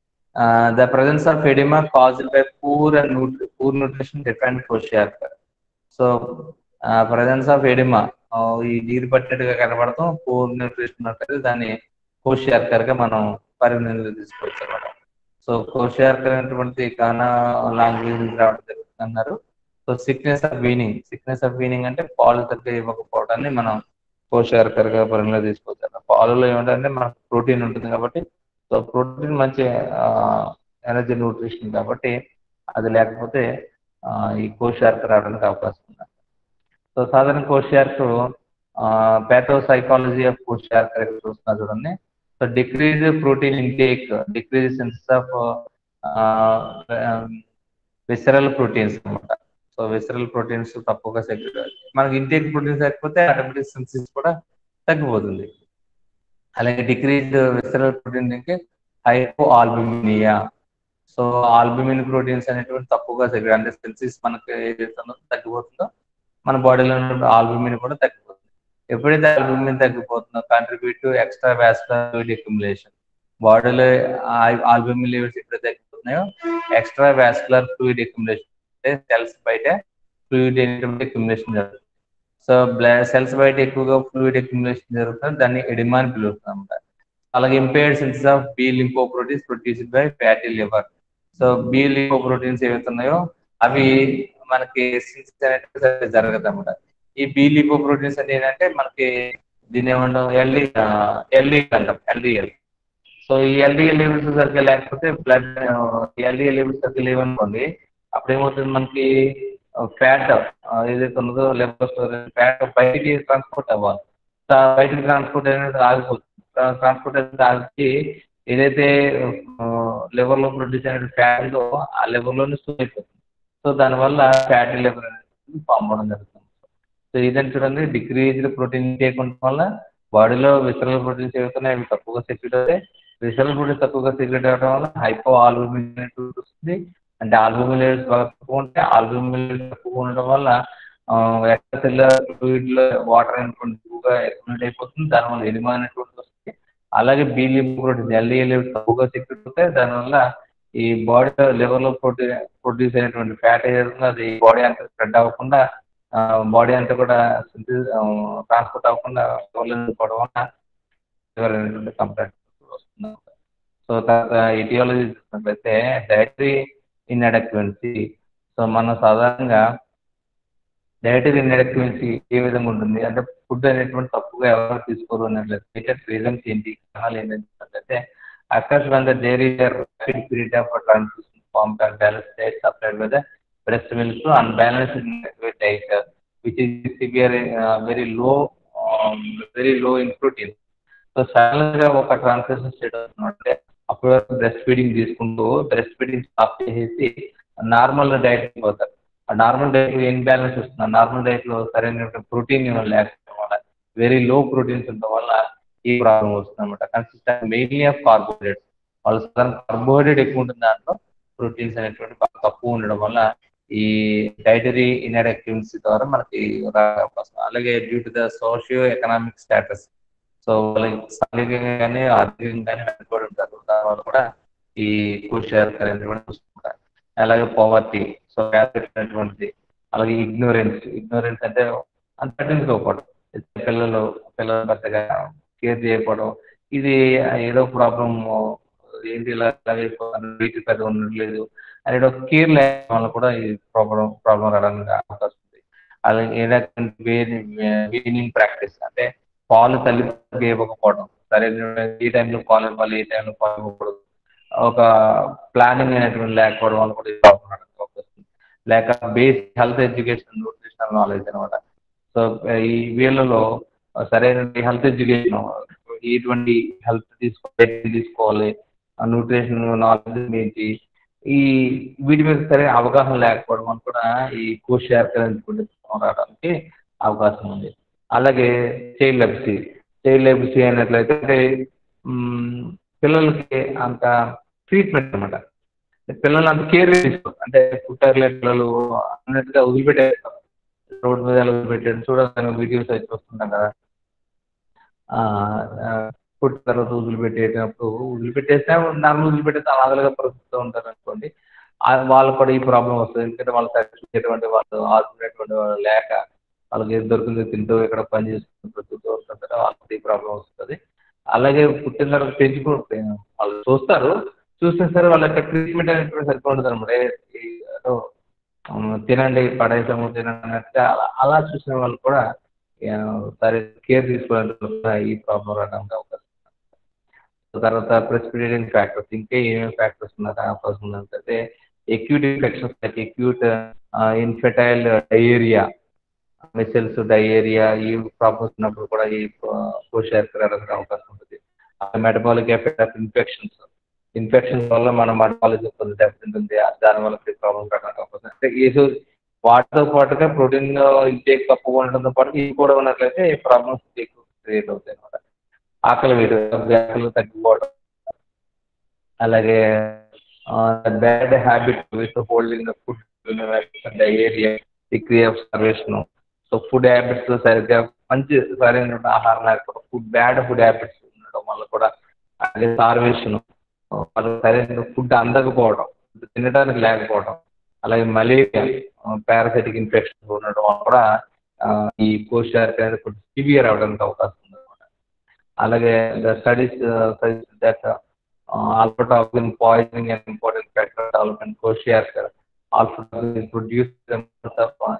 the presence of oedema caused by poor and poor nutrition different kwashiorkor so presence of oedema ఈ నీరు పట్టినట్టుగా కనబడతాం పూర్ న్యూట్రిషన్ అంటే దాన్ని కోషియార్కర్ గా మనం పరిగణనలో తీసుకోవచ్చు అనమాట సో కోషియార్కర్ అనేటువంటి కానా లాంగ్వేజ్ రావడం జరుగుతుంది అన్నారు so sickness of weaning sickness of weaning అంటే పాలు తగ్గ ఇవ్వకపోవడాన్ని మనం కోషార్కర్ గా పరిగణలో తీసుకోవచ్చు పాలలో ఏమిటంటే మనకు ప్రోటీన్ ఉంటుంది కాబట్టి సో ప్రోటీన్ మంచి ఎనర్జీ న్యూట్రిషన్ కాబట్టి అది లేకపోతే ఈ కోషార్క రావడానికి అవకాశం ఉంది సో సాధారణ కోషార్క్ ప్యాథో సైకాలజీ ఆఫ్ కోషార్క్ చూస్తున్నారు చూడండి so decrease protein intake decrease synthesis of visceral proteins అనమాట సో విసరల్ ప్రోటీన్స్ తక్కువగా సెక్రెట్ మనకి ఇంటేక్ ప్రోటీన్స్ తగ్గిపోతే ఆటోమేటిక్ సెన్సిస్ కూడా తగ్గిపోతుంది అలాగే డిక్రీజ్ విసరల్ ప్రోటీన్ అంటే hypoalbuminaemia so albumin proteins అనేటువంటి తక్కువగా సెక్రెట్ అంటే సెన్సిస్ మనకి ఏదైతే తగ్గిపోతుందో మన బాడీలో ఉన్న ఆల్బుమిన్ కూడా తగ్గిపోతుంది ఎప్పుడైతే ఆల్బుమిన్ తగ్గిపోతుందో contribute to extravascular accumulation బాడీలో ఆల్బుమిన్ లెవెల్స్ ఎప్పుడైతే తగ్గిపోతున్నాయో ఎక్స్ట్రా వ్యాస్కులర్ ఫ్లూయిడ్ అక్యుములేషన్ అంటే సెల్స్ బయట ఫ్లూయిడ్ అక్యుములేషన్ జరుగుతుంది సో బ్లడ్ సెల్స్ బయట ఎక్కువగా ఫ్లూయిడ్ అక్యుములేషన్ జరుగుతుంది దాన్ని ఎడిమా అని పిలుస్తాం అన్నమాట అలాగే impaired synthesis of B lipoproteins produced by fatty liver so B lipoproteins ఏవైతున్నాయో అవి మనకి అనేది జరగదు అనమాట ఈ బి లిపో ప్రోటీన్స్ అంటే ఏంటంటే మనకి దీని ఏమంటాం ఎల్డి ఎల్డి అంటాం ఎల్డిఎల్ సో ఈ ఎల్డిఎల్ లెవెల్స్ సరిగ్గా లేకపోతే బ్లడ్ ఎల్డిఎల్ లెవెల్స్ సరిగ్గా లేవనుకోండి అప్పుడు ఏమవుతుంది మనకి ఫ్యాట్ ఏదైతే ఉన్నదో లెవెల్ ఫ్యాట్ బయటికి ట్రాన్స్పోర్ట్ అవ్వాలి బయటికి ట్రాన్స్పోర్ట్ అనేది ఆగిపోతుంది ట్రాన్స్పోర్ట్ అనేది ఆగి ఏదైతే లివర్ లో ప్రొడ్యూస్ అయిన ఫ్యాట్ ఉందో ఆ లివర్ లోనే స్టోర్ అయిపోతుంది సో దానివల్ల ఫ్యాటీ లివర్ అనేది ఫామ్ అవడం జరుగుతుంది సో ఇదని చూడండి డిక్రీజ్డ్ ప్రోటీన్ ఇంటేక్ ఉండడం వల్ల బాడీలో విసరల్ ప్రోటీన్స్ ఏవైతున్నాయి అవి తక్కువగా సెక్రెట్ అవుతాయి విసరల్ ప్రోటీన్స్ తక్కువగా సెక్రెట్ అవ్వడం వల్ల హైపో ఆల్బుమిన్ వస్తుంది అంటే ఆల్బుమిన్ లెవెల్స్ బాగా తక్కువ ఉంటే ఆల్బుమిన్ లెవెల్స్ తక్కువ ఉండడం వల్ల ఎక్స్ట్రా సెల్యులర్ ఫ్లూయిడ్ లో వాటర్ అనేటువంటి ఎక్కువగా ఎక్స్ప్లెంట్ అయిపోతుంది దానివల్ల ఎనిమా అనేటువంటి వస్తుంది అలాగే బీలియం ప్రోటీన్ ఎల్డీఏ లెవెల్స్ తక్కువగా సెక్రెట్ అవుతాయి దానివల్ల ఈ బాడీ లివర్లో ప్రొడ్యూ ప్రొడ్యూస్ అయినటువంటి ఫ్యాట్ ఏదైతుందో అది బాడీ అంతా స్ప్రెడ్ అవ్వకుండా బాడీ అంతా కూడా ట్రాన్స్పోర్ట్ అవ్వకుండా లివర్లో పోవడం వల్ల లివర్ అనేటువంటి కంప్లైంట్ వస్తుంది సో తర్వాత ఇటియాలజీ చూసినట్లయితే డైటరీ ఇన్అడక్వెన్సీ సో మనం సాధారణంగా డైటరీ ఇన్అడక్వెన్సీ ఏ విధంగా ఉంటుంది అంటే ఫుడ్ అనేటువంటి తప్పుగా ఎవరు తీసుకోరు అన్నట్లయితే రీజన్స్ ఏంటి కారణాలు ఏంటంటే occurs when the dairy rapid period of transition formed and balanced diet supplied by the breast milk to unbalanced diet which is severe uh, very low um, very low in protein so sudden గా ఒక translation state అవుతుందంటే అప్పటి వరకు breast feeding తీసుకుంటూ breast feeding stop చేసేసి normal diet పోతారు ఆ normal diet ఏం బ్యాలెన్స్ వస్తుంది నార్మల్ డైట్ లో సరైన ప్రోటీన్ లేకపోవడం వల్ల వెరీ లో ప్రోటీన్స్ ఉండడం వల్ల ఈ ప్రాబ్లం వస్తుంది అనమాట కన్సిస్టెంట్ మెయిన్లీ ఆఫ్ కార్బోహైడ్రేట్స్ వాళ్ళు సాధారణ కార్బోహైడ్రేట్ ఎక్కువ ఉంటుంది దాంట్లో ప్రోటీన్స్ అనేటువంటి బాగా తక్కువ ఉండడం వల్ల ఈ డైటరీ ఇన్అడక్టివ్సీ ద్వారా మనకి అవకాశం అలాగే due to the socioeconomic status so వాళ్ళకి స్థానికంగానే ఆర్థికంగానే వెనుకబడి ఉంటారు దానివల్ల కూడా ఈ కుషర్ అనేటువంటి చూస్తుంటారు అలాగే పవర్టీ సో అనేటువంటిది అలాగే ఇగ్నోరెన్స్ ఇగ్నోరెన్స్ అంటే అంత పట్టించుకోకపోవడం పిల్లలు పిల్లల పెద్దగా కేర్ చేయకపోవడం ఇది ఏదో ప్రాబ్లం ఏంటి ఇలా వీటి పెద్ద ఉండట్లేదు అనే ఒక కేర్ లేకపోవడం వల్ల కూడా ఈ ప్రాబ్లం ప్రాబ్లం రావడానికి అవకాశం ఉంది అలాగే ఏదైనా వీనింగ్ ప్రాక్టీస్ అంటే పాలు తల్లి ఇవ్వకపోవడం సరే ఈ టైంలో పాలు ఇవ్వాలి ఈ టైంలో పాలు ఇవ్వకూడదు ఒక ప్లానింగ్ అనేటువంటి లేకపోవడం వల్ల కూడా ఈ ప్రాబ్లం రావడానికి అవకాశం ఉంది లేక basic health education nutritional knowledge అనమాట సో ఈ వీళ్ళలో సరైన హెల్త్ ఎడ్యుకేషన్ ఎటువంటి హెల్త్ తీసుకోవాలి తీసుకోవాలి న్యూట్రిషన్ నాలెడ్జ్ ఏంటి ఈ వీటి మీద సరైన అవగాహన లేకపోవడం వల్ల కూడా ఈ కోశార్కరించుకుంటే రావడానికి అవకాశం ఉంది అలాగే చైల్డ్ లెబసీ చైల్డ్ లెబసీ అయినట్లయితే పిల్లలకి అంత ట్రీట్మెంట్ అనమాట పిల్లలు అంత కేర్ తీసుకోరు అంటే పుట్టారులే పిల్లలు అన్నట్టుగా వదిలిపెట్టేస్తారు రోడ్డు మీద వదిలిపెట్టాడు చూడాలి వీడియోస్ అయితే వస్తుంటాం కదా పుట్టిన తర్వాత వదిలిపెట్టేటప్పుడు వదిలిపెట్టేస్తే నార్మల్ వదిలిపెట్టేస్తే అనాథలుగా ప్రస్తుతం ఉంటారు అనుకోండి వాళ్ళకు కూడా ఈ ప్రాబ్లం వస్తుంది ఎందుకంటే వాళ్ళు సరిచేటువంటి వాళ్ళు ఆదుకునేటువంటి వాళ్ళు లేక వాళ్ళకి ఏది దొరికిందో తింటూ ఇక్కడ పని చేసుకుంటూ బ్రతుకుతూ ఉంటుంటారో వాళ్ళకి ఈ ప్రాబ్లం వస్తుంది అలాగే పుట్టిన తర్వాత పెంచుకో వాళ్ళు చూస్తారు చూస్తే సరే వాళ్ళ యొక్క ట్రీట్మెంట్ అనేటువంటి సరిపోతుంది అనమాట తినండి పడేసాము తినండి అంటే అలా అలా చూసిన వాళ్ళు కూడా సరే కేర్ తీసుకోవాలంటే ఈ ప్రాబ్లం రావడానికి అవకాశం తర్వాత ప్రెసిపిటేటింగ్ ఫ్యాక్టర్స్ ఇంకా ఏమేమి ఫ్యాక్టర్స్ ఉన్నాయి అవకాశం ఉందంటే acute infections like acute infantile diarrhoea measles diarrhoea ఈ ప్రాబ్లమ్స్ ఉన్నప్పుడు కూడా ఈ కోశార్కర్ రావడానికి అవకాశం ఉంటుంది metabolic effect of infections infections వల్ల మన మెటబాలిజం కొంచెం దెబ్బతింటుంది దానివల్ల ప్రాబ్లం రావడానికి అవకాశం అంటే ఏదో వాటితో పాటుగా ప్రోటీన్ ఇంటేక్ తక్కువ ఉండడంతో పాటు ఇవి కూడా ఉన్నట్లయితే ఈ ప్రాబ్లమ్స్ ఎక్కువ క్రియేట్ అవుతాయి అనమాట ఆకలి వేరు ఆకలి తగ్గిపోవడం అలాగే bad habit withholding the food diarrhoea degree of starvation so food habits సరిగ్గా మంచి సరైన ఆహారం లేకపోవడం ఫుడ్ బ్యాడ్ ఫుడ్ హ్యాబిట్స్ ఉండడం వల్ల కూడా అలాగే సార్వేషన్ వాళ్ళకి సరైన ఫుడ్ అందకపోవడం తినడానికి లేకపోవడం అలాగే మలేరియా పారాసైటిక్ ఇన్ఫెక్షన్ ఉండడం వల్ల కూడా ఈ కోశార్క్ అనేది కొంచెం సివియర్ అవడానికి అవకాశం ఉంది అనమాట అలాగే the studies that aflatoxin poisoning and important factor development kwashiorkor aflatoxin is produced in terms of uh,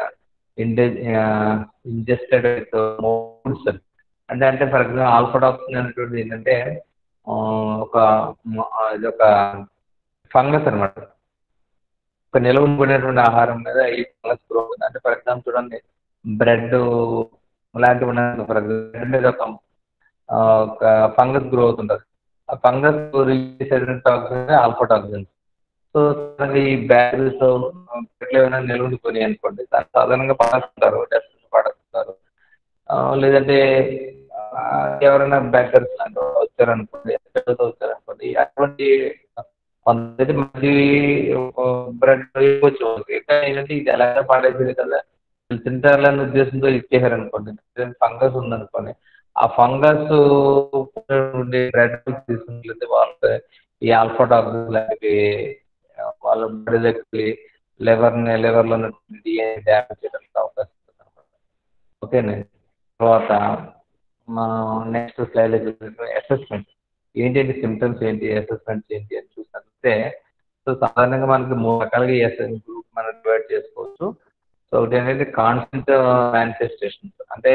ingested with moulds అంటే అంటే ఫర్ ఎగ్జాంపుల్ ఆల్ఫాటాక్సిన్ అనేటువంటిది ఏంటంటే ఒక ఇది ఒక ఫంగస్ అనమాట ఒక నిల్వ ఉండినటువంటి ఆహారం మీద ఈ ఫంగస్ గ్రో అవుతుంది అంటే ఫర్ ఎగ్జాంపుల్ చూడండి బ్రెడ్ లాంటివి ఉన్నాయి ఫర్ ఎగ్జాంపుల్ బ్రెడ్ మీద ఒక ఒక ఫంగస్ గ్రో అవుతుంటుంది ఆ ఫంగస్ రిలీజ్ అయిన టాక్సిన్ ఆల్ఫా టాక్సిన్స్ సో ఈ బ్యాటరీస్ ఎట్లా ఏమైనా నిలబడుకొని అనుకోండి దాన్ని సాధారణంగా పడేస్తుంటారు డస్ట్ పడేస్తారు లేదంటే ఎవరైనా బ్యాకర్స్ వచ్చారనుకోండి వచ్చారనుకోండి అటువంటి కొంతమంది మంచి బ్రెడ్ ఇవ్వచ్చు ఏంటంటే ఇది ఎలా పాడేసింది కదా తింటారని ఉద్దేశంతో ఇచ్చేసారు అనుకోండి ఫంగస్ ఉందనుకోండి ఆ ఫంగస్ ఉండే బ్రెడ్ తీసుకున్నట్లయితే వాళ్ళకి ఈ ఆల్ఫా డాక్టర్స్ లాంటివి వాళ్ళ బాడీలోకి లివర్ని లివర్లో డిఎన్ఏ డ్యామేజ్ చేయడానికి అవకాశం ఉంది ఓకేనండి తర్వాత మా నెక్స్ట్ స్లైడ్ అసెస్మెంట్ ఏంటంటే సిమ్టమ్స్ ఏంటి అసెస్మెంట్స్ ఏంటి అని చూసినట్లయితే సో సాధారణంగా మనకి మూడు రకాలుగా ఈ గ్రూప్ మనం డివైడ్ చేసుకోవచ్చు సో ఒకటి ఏంటంటే కాన్స్టెంట్ మేనిఫెస్టేషన్స్ అంటే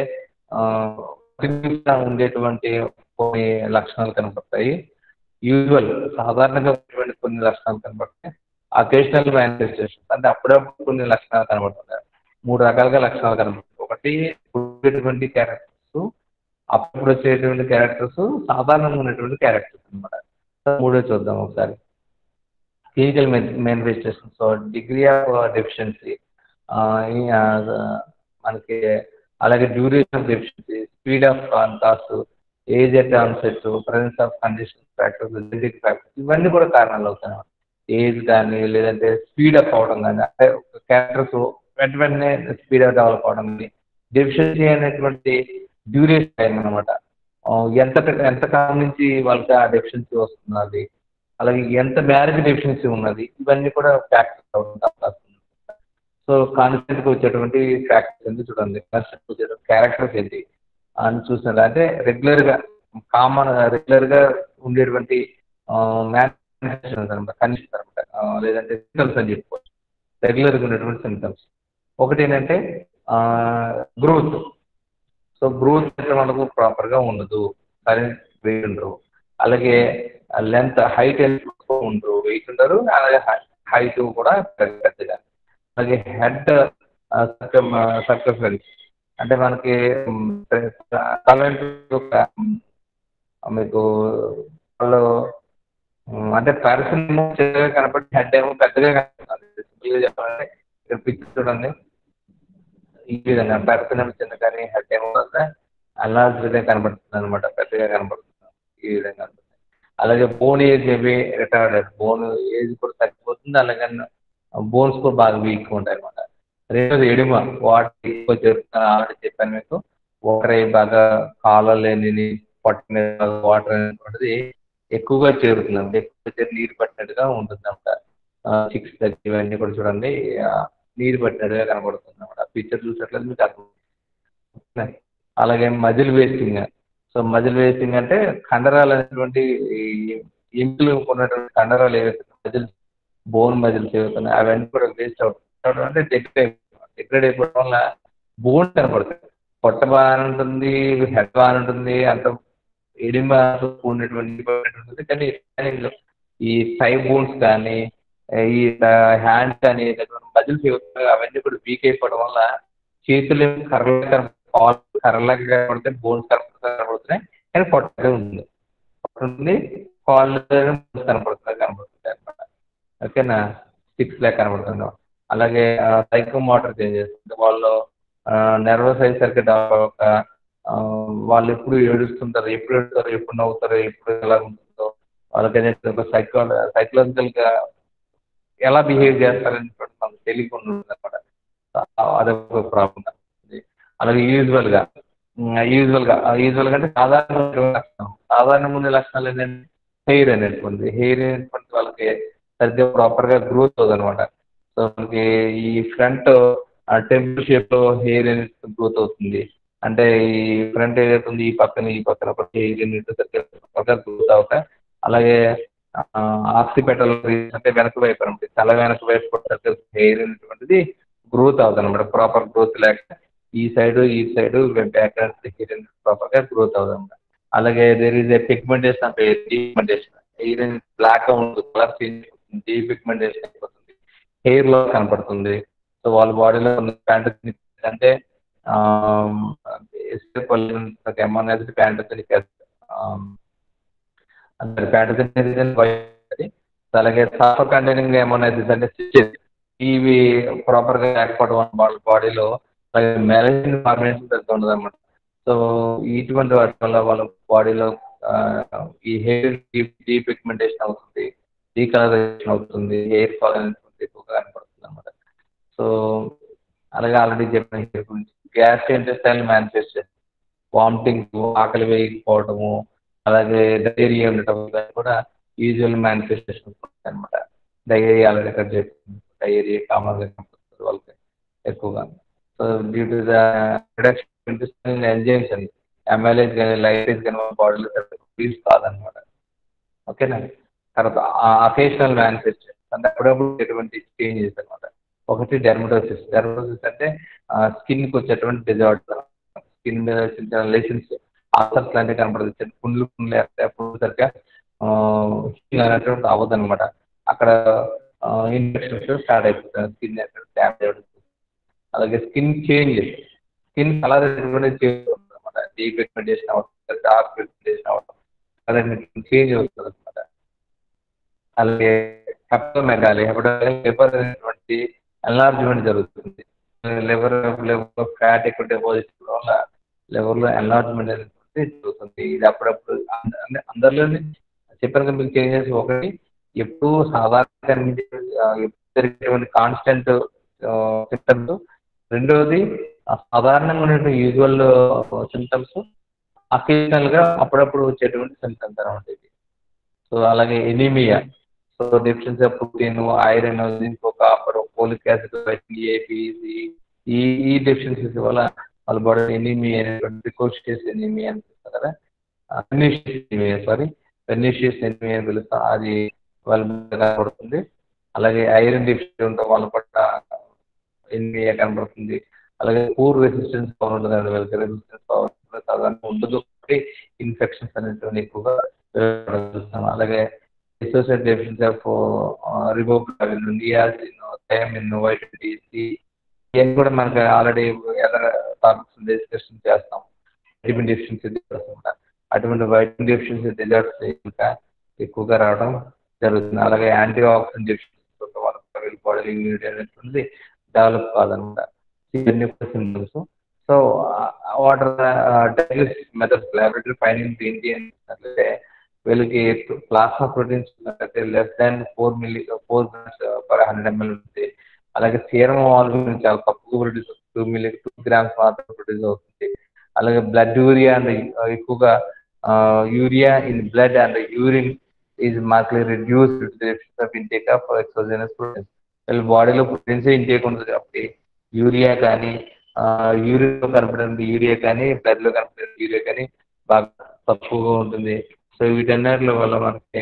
ఉండేటువంటి కొన్ని లక్షణాలు కనపడతాయి యూజువల్ సాధారణంగా ఉండేటువంటి కొన్ని లక్షణాలు కనపడతాయి అకేషనల్ మేనిఫెస్టేషన్స్ అంటే అప్పుడప్పుడు కొన్ని లక్షణాలు కనబడుతున్నాయి మూడు రకాలుగా లక్షణాలు కనబడుతాయి ఒకటి ఉండేటువంటి క్యారెక్టర్స్ అప్పుడు వచ్చేటువంటి క్యారెక్టర్స్ సాధారణంగా ఉన్నటువంటి క్యారెక్టర్స్ అనమాట మూడో చూద్దాం ఒకసారి clinical manifestation so degree of deficiency మనకి అలాగే duration of deficiency speed of కాన్స్ age at onset presence of condition factors genetic factors ఇవన్నీ కూడా కారణాలు అవుతాయి ఏజ్ కానీ లేదంటే స్పీడ్ అప్ అవడం కానీ అంటే క్యారెక్టర్స్ వెంట వెంటనే స్పీడ్ అప్ డెవలప్ అవడం కానీ డెఫిషియన్సీ అనేటువంటి డ్యూరేషన్ టైం అనమాట ఎంత ఎంత కాలం నుంచి వాళ్ళకి ఆ డెఫిషియన్సీ వస్తున్నది అలాగే ఎంత మ్యారేజ్ డెఫిషియన్సీ ఉన్నది ఇవన్నీ కూడా ఫ్యాక్టర్స్ అవకాశం సో కాన్స్టెంట్గా వచ్చేటువంటి ఫ్యాక్టర్స్ ఏంటి చూడండి కాన్స్టెంట్ వచ్చేటువంటి క్యారెక్టర్స్ ఏంటి అని చూసినట్టు అంటే రెగ్యులర్గా కామన్ రెగ్యులర్గా ఉండేటువంటి మేనిఫెస్టేషన్స్ అనమాట కండిషన్స్ అనమాట లేదంటే సింటమ్స్ అని చెప్పుకోవచ్చు రెగ్యులర్గా ఉండేటువంటి సింటమ్స్ ఒకటి ఏంటంటే గ్రోత్ సో గ్రోత్ అయితే మనకు ప్రాపర్గా ఉండదు సరైన వెయిట్ ఉండరు అలాగే లెంత్ హైట్ ఉండరు వెయిట్ ఉండరు అలాగే హైట్ కూడా పెద్దగా అలాగే హెడ్ సర్కఫరెన్స్ అంటే మనకి తల మీకు వాళ్ళు అంటే పర్సన్ ఏమో చిన్నగా కనపడి హెడ్ ఏమో పెద్దగా కనపడుతుంది సింపుల్గా చెప్పాలంటే ఇక్కడ పిక్చర్ చూడండి ఈ విధంగా పర్సన్ ఏమో చిన్న కానీ హెడ్ ఏమో అల్లాజ్గా కనబడుతుంది అనమాట పెద్దగా కనబడుతుంది ఈ విధంగా అలాగే బోన్ ఏజ్ ఏవి రిటైర్డ్ బోన్ ఏజ్ కూడా తగ్గిపోతుంది అలాగే బోన్స్ కూడా బాగా వీక్ ఉంటాయి అనమాట రెండోది ఎడిమ వాటర్ ఎక్కువ జరుగుతుంది ఆల్రెడీ చెప్పాను మీకు వాటర్ బాగా కాలం లేని పట్టిన వాటర్ అనేటువంటిది ఎక్కువగా చేరుతుందండి ఎక్కువ చేరి నీరు పట్టినట్టుగా ఉంటుంది అనమాట సిక్స్ థర్టీ ఇవన్నీ కూడా చూడండి నీరు పట్టినట్టుగా కనబడుతుంది అనమాట పిక్చర్ చూసినట్లయితే మీకు అర్థం అలాగే muscle wasting so muscle wasting అంటే కండరాలు అనేటువంటి ఎంపులు ఉన్నటువంటి కండరాలు ఏవైతే మజిల్స్ బోన్ మజిల్స్ ఏవైతున్నాయి అవన్నీ కూడా వేస్ట్ అవుతుంది అంటే డిగ్రేడ్ డిగ్రేడ్ అయిపోవడం వల్ల బోన్ కనపడుతుంది పొట్ట బాగానే ఉంటుంది హెడ్ బాగానే ఉంటుంది అంత ఎడిమ కూడినటువంటి కానీ ఈ టై బోన్స్ కానీ ఈ హ్యాండ్స్ కానీ మజిల్స్ అవన్నీ కూడా వీక్ అయిపోవడం వల్ల చేతులు కర్రలు కాల్ కర్రలాగా కనబడితే బోన్స్ కనబడుతున్నాయి కానీ పొట్టగా ఉంది ఉంటుంది కాళ్ళు కనపడుతుంది కనబడుతుంది అనమాట ఓకేనా స్టిక్స్ లాగా కనబడుతుంది అలాగే సైకో మోటార్ చేంజ్ చేస్తుంది వాళ్ళు నర్వస్ అయ్యేసరికి ఒక వాళ్ళు ఎప్పుడు ఏడుస్తుంటారు ఎప్పుడు ఏడుస్తారు ఎప్పుడు నవ్వుతారు ఎప్పుడు ఎలా ఉంటుందో వాళ్ళకి ఒక సైకో సైకలాజికల్గా ఎలా బిహేవ్ చేస్తారని మనకు తెలియకుండా ఉంటుంది అనమాట అదొక ప్రాబ్లం అలాగే యూజువల్గా యూజువల్గా యూజువల్గా అంటే సాధారణ లక్షణం సాధారణ ముందు లక్షణాలు ఏంటంటే హెయిర్ అనేటువంటి హెయిర్ అనేటువంటి వాళ్ళకి సరిగ్గా ప్రాపర్గా గ్రోత్ అవుతుంది అనమాట సో మనకి ఈ ఫ్రంట్ టెంపుల్ షేప్లో హెయిర్ అనేది గ్రోత్ అవుతుంది అంటే ఈ ఫ్రంట్ ఏదైతే ఉంది ఈ పక్కన ఈ పక్కన ఒక హెయిర్ అనేది సరిగ్గా గ్రోత్ అవుతాయి అలాగే ఆక్సిపెటల్ అంటే వెనక వైపు అనమాట తల వెనక వైపు కూడా హెయిర్ అనేటువంటిది గ్రోత్ అవుతుంది అనమాట ప్రాపర్ గ్రోత్ లేక ఈ సైడ్ ఈ సైడ్ బ్యాక్ హెయిర్ ప్రాపర్గా గ్రోత్ అవుతుంది అనమాట అలాగే దేర్ ఈజ్ ఏ పిగ్మెంటేషన్ అంటే డీపిగ్మెంటేషన్ హెయిర్ బ్లాక్ ఉంటుంది కలర్ చేంజ్ అవుతుంది డీపిగ్మెంటేషన్ అయిపోతుంది హెయిర్ లో కనపడుతుంది సో వాళ్ళ బాడీలో ఉన్న ప్యాంట్ అంటే ఎమోనైజ్డ్ ప్యాంటోజెనిక్ అంటే ప్యాంటోజెనిక్ అలాగే సల్ఫర్ కంటైనింగ్ ఎమోనైజిస్ అంటే స్టిచెస్ ఇవి ప్రాపర్ గా లేకపోవడం వాళ్ళ బాడీలో మెలజిన్ ఫార్మేషన్ పెద్ద ఉండదు అనమాట సో ఇటువంటి వాటి వల్ల వాళ్ళ బాడీలో ఈ హెయిర్ డీపిగ్మెంటేషన్ అవుతుంది డీకలరైజేషన్ అవుతుంది హెయిర్ ఫాల్ అనేది ఎక్కువగా కనపడుతుంది అనమాట సో అలాగే ఆల్రెడీ చెప్పిన హెయిర్ గురించి గ్యాస్ ఇంటెస్టైల్ మేనిఫెస్టేషన్ వామిటింగ్ ఆకలి వేయకపోవడము అలాగే డైరియా ఉండటం కూడా యూజువల్ మేనిఫెస్టేషన్ అనమాట డయేరియా ఆల్రెడీ ఇక్కడ చెప్తుంది డయేరియా కామన్గా కనిపిస్తుంది వాళ్ళకి ఎక్కువగా so due to the reduction enzymes అండి ఎంఎల్ఏస్ కానీ లైటేజ్ కానీ మన బాడీలో రిలీజ్ కాదనమాట ఓకేనా తర్వాత అకేషనల్ మేనిఫెస్టేషన్ అంటే అప్పుడప్పుడు ఎటువంటి చేంజెస్ అనమాట ఒకటి డెర్మటోసిస్ డెర్మటోసిస్ అంటే స్కిన్కి వచ్చేటువంటి డిజార్డర్ స్కిన్ మీద చిన్న చిన్న లేషన్స్ ఆసర్స్ లాంటివి కనపడుతుంది పుండ్లు పుండ్లు ఎప్పుడు సరిగ్గా అనేటువంటి అవ్వదు అనమాట అక్కడ ఇన్ఫెక్షన్స్ స్టార్ట్ అయిపోతుంది స్కిన్ డ్యామేజ్ అవుతుంది అలాగే skin changes skin colour change అవుతుంది అనమాట డీప్ పిగ్మెంటేషన్ అవుతుంది డార్క్ పిగ్మెంటేషన్ అవుతుంది కలర్ చేంజ్ అవుతుంది అనమాట అలాగే హెపటోమెగాలి హెపటోమెగాలి లివర్ అనేటువంటి ఎన్లార్జ్మెంట్ జరుగుతుంది లివర్ లివర్ ఫ్యాట్ ఎక్కువ డిపాజిట్ వల్ల లివర్లో ఎన్లార్జ్మెంట్ అనేటువంటి జరుగుతుంది ఇది అప్పుడప్పుడు అందరిలోనే చెప్పాను కదా మీకు చేంజెస్ ఒకటి ఎప్పుడు సాధారణ జరిగేటువంటి కాన్స్టెంట్ సిమ్టమ్స్ రెండవది సాధారణంగా ఉన్నటువంటి యూజువల్ సిమ్టమ్స్ అకేషనల్ గా అప్పుడప్పుడు వచ్చేటువంటి సిమ్టమ్స్ అనమాట ఇది సో అలాగే anaemia so deficiency of protein iron zinc copper folic acid vitamin A B C ఈ ఈ డెఫిషియన్సీస్ వల్ల వాళ్ళ బాడీ ఎనీమియా అనేటువంటి ప్రికోషియస్ ఎనీమియా అనిపిస్తుంది కదా pernicious anaemia sorry pernicious anaemia పిలుస్తాం అది వాళ్ళ కనబడుతుంది అలాగే ఐరన్ డెఫిషియన్సీ ఉండడం వాళ్ళ పట్ల ఎనీమియా కనబడుతుంది అలాగే పూర్ రెసిస్టెన్స్ పవర్ ఉంటుంది అండి వీళ్ళకి రెసిస్టెన్స్ పవర్ సాధారణంగా ఉండదు ఇన్ఫెక్షన్స్ అనేటువంటి ఎక్కువగా చూస్తాం అలాగే associate deficiency of riboflavin niacin thiamine vitamin D C ఇవన్నీ కూడా మనకి ఆల్రెడీ ఎదర్ టాపిక్స్ డిస్కషన్ చేస్తాం వైటమిన్ డెఫిషియన్సీ డిజార్డ్స్ అటువంటి వైటమిన్ డెఫిషియన్సీ డిజార్డ్స్ ఇంకా ఎక్కువగా రావడం జరుగుతుంది అలాగే యాంటీ ఆక్సిడెంట్ డెఫిషియన్సీ వాళ్ళ బాడీ ఇమ్యూనిటీ అనేటువంటిది డెవలప్ కాదనమాట ఇవన్నీ కూడా symptoms so what are diagnosis methods laboratory finding ఏంటి అంటే వీళ్ళకి ప్లాస్మా ప్రోటీన్స్ అయితే less than four milli four grams per hundred ML ఉంటుంది అలాగే సీరం వాల్యూమ్ చాలా తక్కువ produce two milli two grams మాత్రం ప్రొడ్యూస్ అవుతుంది అలాగే బ్లడ్ యూరియా అండ్ ఎక్కువగా urea in blood and urine is markedly reduced of intake of exogenous proteins వీళ్ళ బాడీలో ప్రోటీన్స్ ఇంటేక్ ఉంటుంది కాబట్టి యూరియా కానీ యూరిన్లో కనపడే యూరియా కానీ బ్లడ్లో కనపడే యూరియా కానీ బాగా తక్కువగా ఉంటుంది సో వీటన్నిటి వల్ల మనకి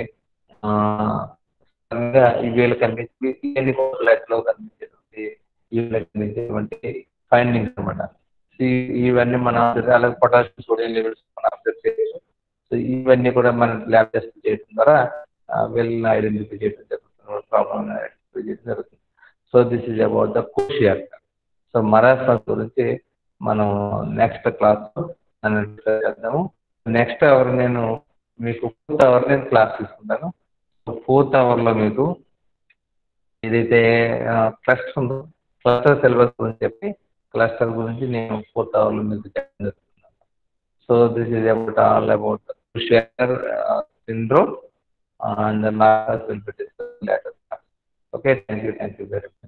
వీళ్ళు కనిపించి ఇవన్నీ బ్లడ్లో కనిపించేటువంటి వీళ్ళకి కనిపించేటువంటి ఫైండింగ్స్ అనమాట ఇవన్నీ మనం అలాగే పొటాషియం సోడియం లెవెల్స్ మనం అబ్జర్వ్ చేయొచ్చు సో ఇవన్నీ కూడా మనం ల్యాబ్ టెస్ట్ చేయడం ద్వారా వీళ్ళని ఐడెంటిఫై చేయడం జరుగుతుంది ప్రాబ్లమ్ ఐడెంటిఫై చేయడం జరుగుతుంది so this is about the kwashiorkor so marasmus గురించి మనం నెక్స్ట్ క్లాస్ చేద్దాము నెక్స్ట్ అవర్ నేను మీకు ఫోర్త్ అవర్ నేను క్లాస్ తీసుకుంటాను ఫోర్త్ అవర్లో మీకు ఏదైతే క్లస్టర్ ఉందో క్లస్టర్ సిలబస్ గురించి చెప్పి క్లస్టర్ గురించి నేను ఫోర్త్ అవర్లో మీకు చెప్పడం జరుగుతున్నాను so this is about all about షేర్ సిండ్రోమ్ అండ్ నా will be discuss later okay thank you thank you very much